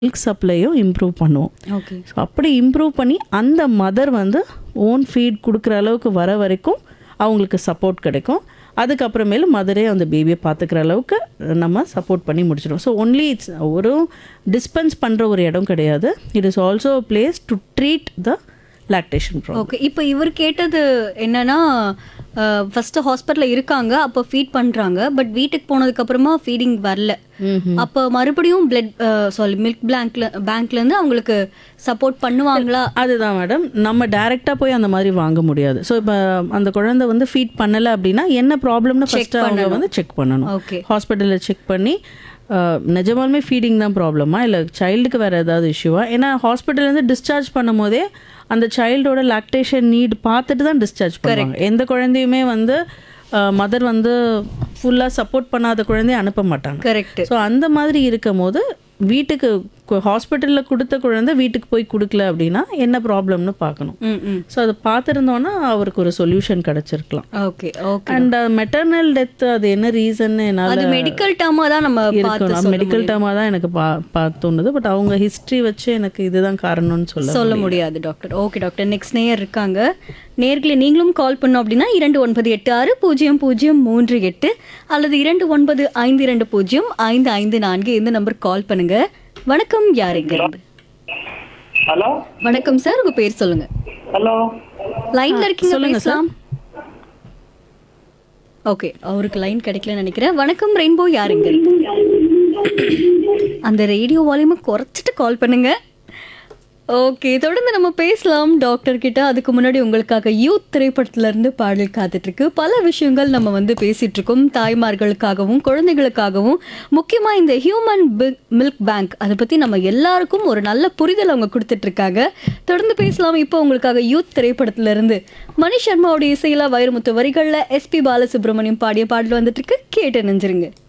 milk சப்ளையும் improve பண்ணுவோம் okay so அப்படி இம்ப்ரூவ் பண்ணி அந்த மதர் வந்து ஓன் ஃபீட் கொடுக்குற அளவுக்கு வர வரைக்கும் அவங்களுக்கு சப்போர்ட் கிடைக்கும் அதுக்கப்புறமேலு மதரே அந்த பேபியை பார்த்துக்கிற அளவுக்கு நம்ம சப்போர்ட் பண்ணி முடிச்சிடுவோம் ஸோ ஒன்லி இட்ஸ் ஒரு டிஸ்பென்ஸ் பண்ணுற ஒரு இடம் கிடையாது it is also place to treat the lactation problem okay இப்போ இவர் கேட்டது என்னன்னா ஃபர்ஸ்ட் ஹாஸ்பிட்டல்ல இருக்காங்க அப்போ ஃபீட் பண்றாங்க பட் வீட்டுக்கு போனதுக்கு அப்புறமா ஃபீடிங் வரல அப்போ மறுபடியும் பிளட் சாரி மில்க் பேங்க்ல பேங்க்ல இருந்து அவங்களுக்கு சப்போர்ட் பண்ணுவாங்களா அதுதான் மேடம் நம்ம டைரெக்டாக போய் அந்த மாதிரி வாங்க முடியாது ஸோ இப்போ அந்த குழந்தை வந்து ஃபீட் பண்ணலை அப்படின்னா என்ன ப்ராப்ளம்னு ஃபர்ஸ்ட் அவங்க வந்து செக் பண்ணணும் ஓகே ஹாஸ்பிட்டலில் செக் பண்ணி அஹ், நிஜமாலுமே ஃபீடிங் தான் ப்ராப்ளமா இல்லை சைல்டுக்கு வேறு ஏதாவது இஷ்யூவா ஏன்னா ஹாஸ்பிட்டல்லேருந்து டிஸ்சார்ஜ் பண்ணும் போதே அந்த சைல்டோட லாக்டேஷன் நீட் பார்த்துட்டு தான் டிஸ்சார்ஜ் பண்ணுவாங்க எந்த குழந்தையுமே வந்து மதர் வந்து ஃபுல்லாக சப்போர்ட் பண்ணாத குழந்தைய அனுப்ப மாட்டாங்க கரெக்ட் ஸோ அந்த மாதிரி இருக்கும் போது வீட்டுக்கு ஹாஸ்பிட்டலில் கொடுத்த குழந்தை வீட்டுக்கு போய் கொடுக்கல அப்படின்னா என்ன ப்ராப்ளம்னு பார்க்கணும் ம் ம் ஸோ அதை பார்த்துருந்தோன்னா அவருக்கு ஒரு சொல்யூஷன் கிடச்சிருக்கலாம் okay okay and maternal death அது என்ன ரீசன் என்னால் அது மெடிக்கல் டேர்மா தான் நம்ம பார்த்து இருக்கணும் மெடிக்கல் டேர்மாக தான் எனக்கு பா பார்த்து தோணுது பட் அவங்க ஹிஸ்ட்ரி வச்சு எனக்கு இதுதான் காரணம்னு சொல்ல சொல்ல முடியாது டாக்டர் ஓகே டாக்டர் நெக்ஸ்ட் நேயர் இருக்காங்க நேர்களை நீங்களும் கால் பண்ணோம் அப்படின்னா இரண்டு ஒன்பது எட்டு ஆறு பூஜ்ஜியம் பூஜ்ஜியம் மூன்று எட்டு அல்லது இரண்டு ஒன்பது ஐந்து இரண்டு பூஜ்ஜியம் ஐந்து ஐந்து நான்கு இந்த நம்பர் கால் பண்ணுங்க வணக்கம் யார் இங்க இருந்து ஹலோ வணக்கம் சார் உங்க பேர் சொல்லுங்க ஹலோ லைன்ல இருக்கீங்க பேசலாம் ஓகே அவருக்கு லைன் கிடைக்கலன்னு நினைக்கிறேன் வணக்கம் ரெயின்போ யார் இங்க இருந்து அந்த ரேடியோ வால்யூமை குறைச்சிட்டு கால் பண்ணுங்க ஓகே தொடர்ந்து நம்ம பேசலாம் டாக்டர் கிட்ட அதுக்கு முன்னாடி உங்களுக்காக யூத் திரைப்படத்துல இருந்து பாடல் காத்துட்டு இருக்கு பல விஷயங்கள் நம்ம வந்து பேசிட்டு இருக்கோம் தாய்மார்களுக்காகவும் குழந்தைகளுக்காகவும் முக்கியமா இந்த ஹியூமன் மில்க் பேங்க் அதை பத்தி நம்ம எல்லாருக்கும் ஒரு நல்ல புரிதல் அவங்க கொடுத்துட்டு இருக்காங்க தொடர்ந்து பேசலாம் இப்போ உங்களுக்காக யூத் திரைப்படத்துல இருந்து மணி சர்மாவோட இசையில வைரமுத்து வரிகள்ல எஸ்பி பாலசுப்ரமணியம் பாடிய பாடல் வந்துட்டு இருக்கு கேட்டு நெஞ்சிருங்க